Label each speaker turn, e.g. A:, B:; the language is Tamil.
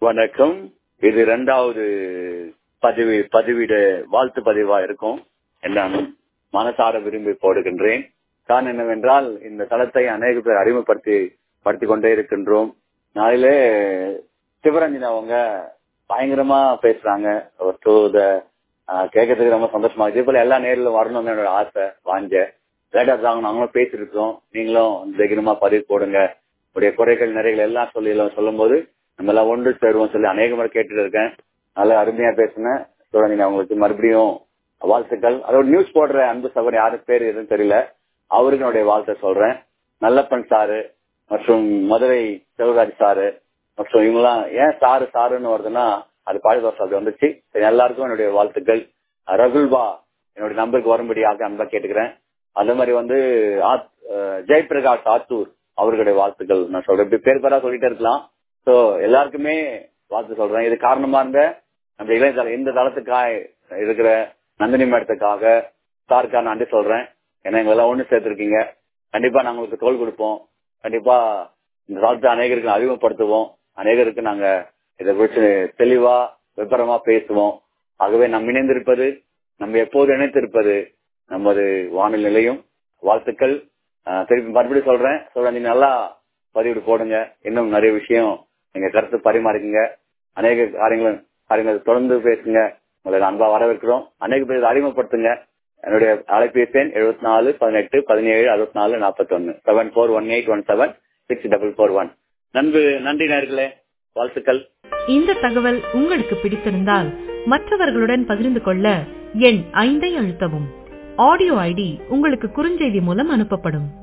A: வணக்கம் இது இரண்டாவது பதிவு பதிவிட வாழ்த்து பதிவா இருக்கும் என்று நான் மனசார விரும்பி போடுகின்றேன் காரணம் என்னவென்றால் இந்த தளத்தை அநேக பேர் அறிமுகப்படுத்தி படுத்திக் கொண்டே இருக்கின்றோம் நாளிலே சிவரஞ்சன் அவங்க பயங்கரமா பேசுறாங்க கேட்கறதுக்கு ரொம்ப சந்தோஷமா இதே போல எல்லா நேரிலும் வரணும்னு என்னோட ஆசை வாஞ்ச லேட்டா தான் நாங்களும் பேசிருக்கோம் நீங்களும் தைரியமா பதிவு போடுங்க உடைய குறைகள் நிறைகள் எல்லாம் சொல்லி சொல்லும் போது நம்ம எல்லாம் ஒன்று சேருவோம் சொல்லி அநேக முறை கேட்டுட்டு இருக்கேன் நல்லா அருமையா பேசினேன் சிவரஞ்சன் அவங்களுக்கு மறுபடியும் வாழ்த்துக்கள் அதோட நியூஸ் போடுற அன்பு சகோதரி யாரு பேர் எதுவும் தெரியல அவருக்கு என்னுடைய வாழ்த்தை சொல்றேன் நல்லப்பன் சாரு மற்றும் மதுரை செல்வராஜ் சாரு மற்றும் இவங்கெல்லாம் ஏன் சாரு சாருன்னு வருதுன்னா அது பாலிதோஷ் அப்படி வந்துச்சு எல்லாருக்கும் என்னுடைய வாழ்த்துக்கள் ரகுல்பா என்னுடைய நம்பருக்கு வரும்படியாக அன்பா கேட்டுக்கிறேன் அதே மாதிரி வந்து ஜெயபிரகாஷ் ஆத்தூர் அவர்களுடைய வாழ்த்துக்கள் நான் சொல்றேன் இப்படி பேர் பேரா சொல்லிட்டே இருக்கலாம் சோ எல்லாருக்குமே வாழ்த்து சொல்றேன் இது காரணமா இருந்த நம்ம இளைஞர் இந்த தளத்துக்காக இருக்கிற நந்தினி மேடத்துக்காக சாருக்கா நன்றி சொல்றேன் ஏன்னா எங்களெல்லாம் ஒண்ணு சேர்த்திருக்கீங்க கண்டிப்பா நாங்க உங்களுக்கு தோல் கொடுப்போம் கண்டிப்பா இந்த காலத்தை அநேகருக்கு அறிமுகப்படுத்துவோம் அநேகருக்கு நாங்க இதை குறித்து தெளிவா விபரமா பேசுவோம் ஆகவே நம் இணைந்திருப்பது நம்ம எப்போது இணைத்திருப்பது நமது வானிலை நிலையும் வாழ்த்துக்கள் திருப்பி மறுபடியும் சொல்றேன் சொல்றேன் நீங்க நல்லா பதிவு போடுங்க இன்னும் நிறைய விஷயம் நீங்க கருத்து பரிமாறிக்குங்க அநேக காரியங்கள் காரியங்கள் தொடர்ந்து பேசுங்க உங்களை அன்பா வரவேற்கிறோம் அநேக பேர் அறிமுகப்படுத்துங்க என்னுடைய அலைபேசி எண் எழுபத்தி நாலு பதினெட்டு பதினேழு அறுபத்தி நாலு நாற்பத்தி ஒன்னு seven four one eight one seven six double four one நண்பு நன்றி நேர்களே வாழ்த்துக்கள்
B: இந்த தகவல் உங்களுக்கு பிடித்திருந்தால் மற்றவர்களுடன் பகிர்ந்து கொள்ள எண் ஐந்தை அழுத்தவும் ஆடியோ ஐடி உங்களுக்கு குறுஞ்செய்தி மூலம் அனுப்பப்படும்